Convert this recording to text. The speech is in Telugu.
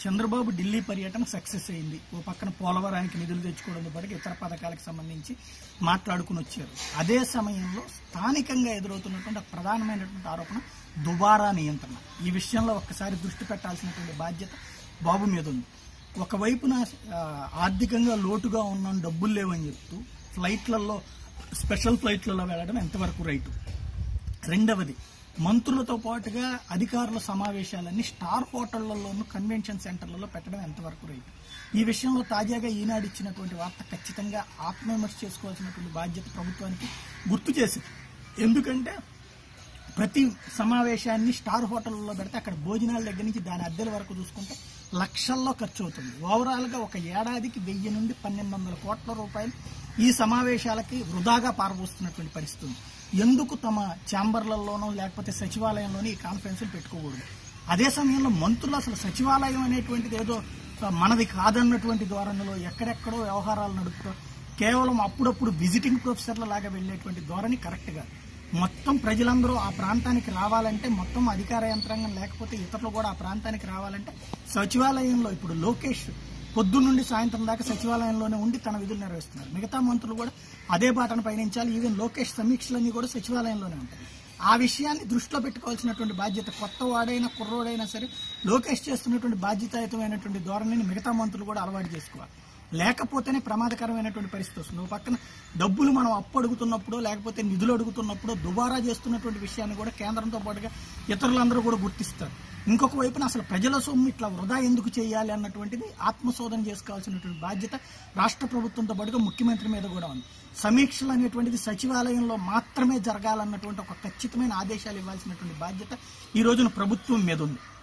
చంద్రబాబు ఢిల్లీ పర్యటన సక్సెస్ అయింది ఓ పక్కన పోలవరానికి నిధులు తెచ్చుకోవడంతో పాటు ఇతర పథకాలకు సంబంధించి మాట్లాడుకుని వచ్చారు అదే సమయంలో స్థానికంగా ఎదురవుతున్నటువంటి ప్రధానమైనటువంటి ఆరోపణ దుబారా నియంత్రణ ఈ విషయంలో ఒక్కసారి దృష్టి పెట్టాల్సినటువంటి బాధ్యత బాబు మీద ఉంది ఒకవైపున ఆ, ఆర్థికంగా లోటుగా ఉన్నాం డబ్బులు లేవని చెప్తూ ఫ్లైట్లలో స్పెషల్ ఫ్లైట్లలో వెళ్ళడం ఎంతవరకు రైటు రెండవది మంత్రులతో పాటుగా అధికారుల సమావేశాలన్నీ స్టార్ హోటళ్లలోనూ కన్వెన్షన్ సెంటర్లలో పెట్టడం ఎంతవరకు రైట్ ఈ విషయంలో తాజాగా ఈనాడు ఇచ్చినటువంటి వార్త ఖచ్చితంగా ఆత్మవిమర్శ చేసుకోవాల్సినటువంటి బాధ్యత ప్రభుత్వానికి గుర్తు చేసింది ఎందుకంటే ప్రతి సమావేశాన్ని స్టార్ హోటల్లో పెడితే అక్కడ భోజనాల దగ్గర నుంచి దాని అద్దెల వరకు చూసుకుంటే లక్షల్లో ఖర్చు అవుతుంది ఓవరాల్ గా ఒక ఏడాదికి వెయ్యి నుండి పన్నెండు వందల కోట్ల రూపాయలు ఈ సమావేశాలకి వృధాగా పారబోస్తున్నటువంటి పరిస్థితి ఉంది ఎందుకు తమ ఛాంబర్లలోనో లేకపోతే సచివాలయంలోనో ఈ కాన్ఫరెన్స్లు పెట్టుకోకూడదు అదే సమయంలో మంత్రులు అసలు సచివాలయం అనేటువంటిది ఏదో ఆ, మనది కాదన్నటువంటి ధోరణిలో ఎక్కడెక్కడో వ్యవహారాలు నడుపుతూ కేవలం అప్పుడప్పుడు విజిటింగ్ ప్రొఫెసర్ల లాగా వెళ్ళేటువంటి ధోరణి కరెక్ట్ గా మొత్తం ప్రజలందరూ ఆ ప్రాంతానికి రావాలంటే మొత్తం అధికార యంత్రాంగం లేకపోతే ఇతరులు కూడా ఆ ప్రాంతానికి రావాలంటే సచివాలయంలో ఇప్పుడు లోకేష్ పొద్దున్న నుండి సాయంత్రం దాకా సచివాలయంలోనే ఉండి తన విధులు నిర్వహిస్తున్నారు మిగతా మంత్రులు కూడా అదే బాటను పయనించాలి ఈవెన్ లోకేష్ సమీక్షలన్నీ కూడా సచివాలయంలోనే ఉంటాయి ఆ విషయాన్ని దృష్టిలో పెట్టుకోవాల్సినటువంటి బాధ్యత కొత్త వాడైనా కుర్రోడైనా సరే లోకేష్ చేస్తున్నటువంటి బాధ్యతాయుతమైనటువంటి ధోరణిని మిగతా మంత్రులు కూడా అలవాటు చేసుకోవాలి లేకపోతేనే ప్రమాదకరమైనటువంటి పరిస్థితి వస్తుంది ఒక పక్కన డబ్బులు మనం అప్పు అడుగుతున్నప్పుడు లేకపోతే నిధులు అడుగుతున్నప్పుడు దుబారా చేస్తున్నటువంటి విషయాన్ని కూడా కేంద్రంతో పాటుగా ఇతరులందరూ కూడా గుర్తిస్తారు ఇంకొక వైపున అసలు ప్రజల సొమ్ము ఇట్లా వృధా ఎందుకు చేయాలి అన్నటువంటిది ఆత్మశోధన చేసుకోవాల్సినటువంటి బాధ్యత రాష్ట్ర ప్రభుత్వంతో పాటుగా ముఖ్యమంత్రి మీద కూడా ఉంది సమీక్షలు అనేటువంటిది సచివాలయంలో మాత్రమే జరగాలన్నటువంటి ఒక ఖచ్చితమైన ఆదేశాలు ఇవ్వాల్సినటువంటి బాధ్యత ఈ రోజున ప్రభుత్వం మీద ఉంది